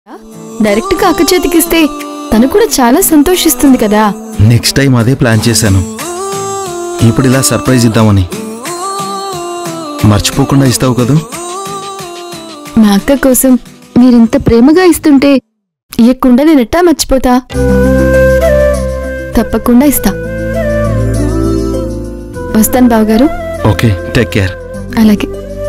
direct గా అక్క చేతికిస్తే తను కూడా చాలా సంతోషిస్తుంది కదా నెక్స్ట్ టైం అదే ప్లాన్ చేశాను ఇప్పుడు ఇలా సర్ప్రైజ్ ఇద్దామని మర్చిపోకుండా ఇస్తావు కదూ మా అక్క కోసం మీరింత ప్రేమగా ఇస్తుంటే ఇయ్యకుండా నేనెట్టా మర్చిపోతా తప్పకుండా ఇస్తా వస్తాను బావగారు ఓకే టేక్ కేర్ అలాగే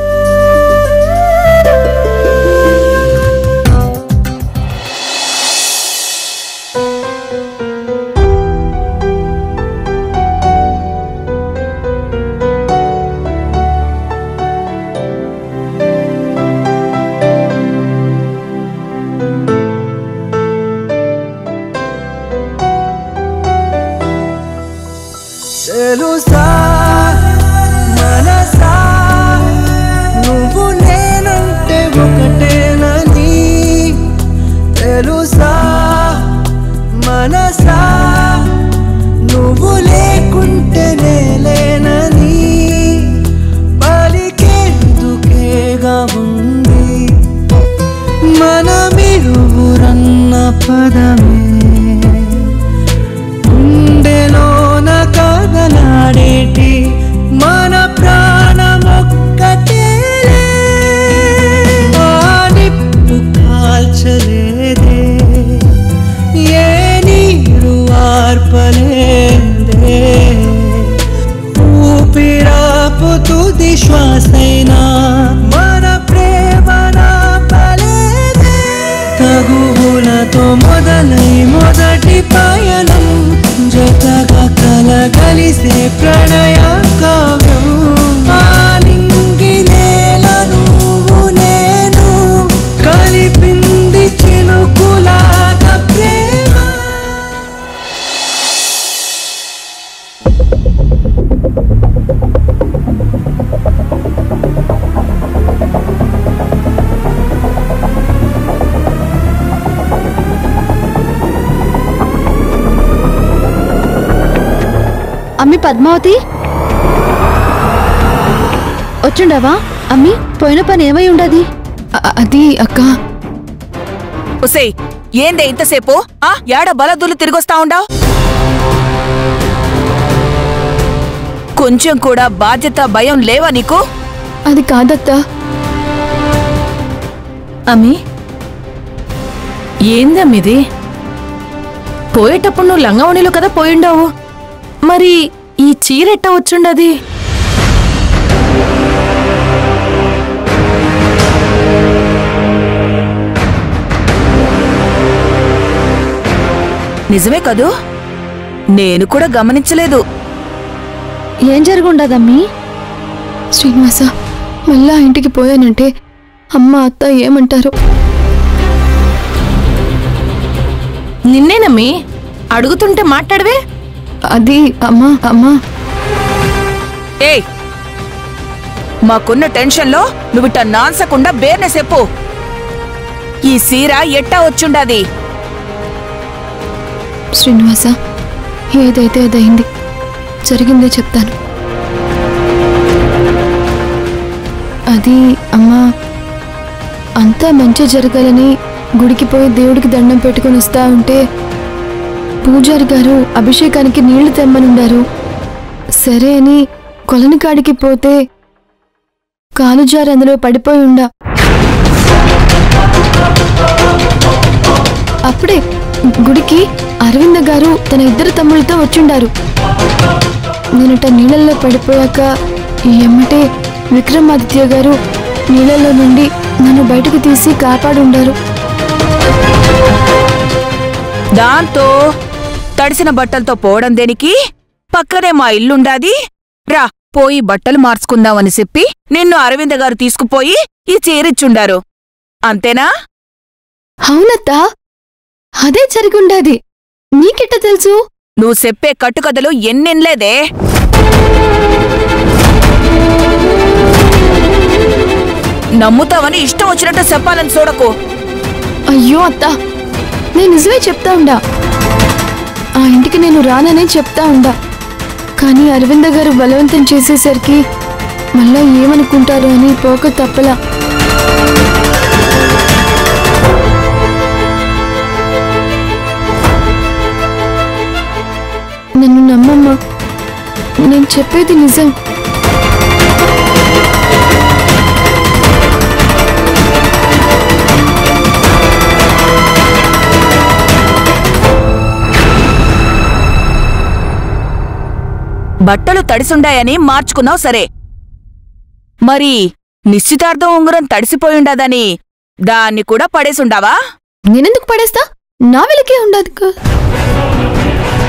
తెలుసా మనసా నువ్వు నేనంటే ఒకటేనని తెలుసా మనసా నువ్వు లేకుంటే నేలేనని పలికేందుకేగా ఉంది మనమిరువురన్న పదమే గుండెలోన కదలాడేటి మన ప్రాణమొక్కటేలే ఆ నిప్పు కాల్చలేదే ఏ నీరు ఆర్పలేదే ఊపిరాపుతుది శ్వాసైనా మన ప్రేమన పలేదే తగువులతో మొదలై మొదటి పయనం జతగా కలగలిసే ప్రణయ కావ్యం ఆలింగి నేల నువ్వు నేను కలిపింది చినుకులాగా ప్రేమ అమ్మి పద్మావతి వచ్చుండవా అమ్మి పోయిన పని ఏమై ఉండది అది అక్క ఒసేయ్ ఏందే ఇంతసేపు ఆ ఏడ బలదులు తిరిగొస్తా ఉండావ్ కొంచెం కూడా బాధ్యత భయం లేవా నీకు అది కాదత్తా అమ్మి ఏందమ్మిది పోయేటప్పుడు నువ్వు లంగవణిలో కదా పోయిండావు మరి ఈ చీరెట్ట వచ్చుండది నిజమే కదూ నేను కూడా గమనించలేదు ఏం జరుగుండదమ్మీ శ్రీనివాస మళ్ళా ఇంటికి పోయానంటే అమ్మ అత్త ఏమంటారు నిన్నేనమ్మి అడుగుతుంటే మాట్లాడవే అది అమ్మా అమ్మా ఏయ్ మాకున్న టెన్షన్లో నువ్విట్ట నాన్సకుండా బేర్నే చెప్పు ఈ సీర ఎట్టా వచ్చుండాది శ్రీనివాస ఏదైతే అదైంది జరిగిందే చెప్తాను అది అమ్మా అంతా మంచి జరగాలని గుడికి పోయి దేవుడికి దండం పెట్టుకుని వస్తా ఉంటే పూజారి గారు అభిషేకానికి నీళ్లు తెమ్మనుండారు సరే అని కొలని కాడికి పోతే కాలు జారి అందులో పడిపోయి ఉండా అప్పుడే గుడికి అరవింద గారు తన ఇద్దరు తమ్ముళ్ళతో వచ్చిండారు నేనట నీళ్ళల్లో పడిపోయాక ఎమ్మటే విక్రమాదిత్య గారు నీళ్ళల్లో నుండి నన్ను బయటకు తీసి కాపాడుండారు దాంతో తడిసిన బట్టలతో పోవడం దేనికి పక్కనే మా ఇల్లుండాది రా పోయి బట్టలు మార్చుకుందామని చెప్పి నిన్ను అరవింద గారు తీసుకుపోయి ఈ చీరిచ్చుండారు అంతేనా అవునత్తా అదే జరిగుండాది నీకెట్ట తెలుసు నువ్వు చెప్పే కట్టుకథలు ఎన్నెన్లేదే నమ్ముతావని ఇష్టం వచ్చినట్టు చెప్పాలని చూడకు అయ్యో అత్త నేను నిజమే చెప్తా ఉండా ఆ ఇంటికి నేను రాననే చెప్తా ఉండా కానీ అరవింద గారు బలవంతం చేసేసరికి మళ్ళా ఏమనుకుంటారో అని పోక తప్పలా నన్ను నమ్మమ్మా నేను చెప్పేది నిజం బట్టలు తడిసుండాయని మార్చుకున్నావు సరే మరి నిశ్చితార్థం ఉంగరం తడిసిపోయుండదని దాన్ని కూడా పడేసుండావా నేనెందుకు పడేస్తా నా వెలకే ఉండదు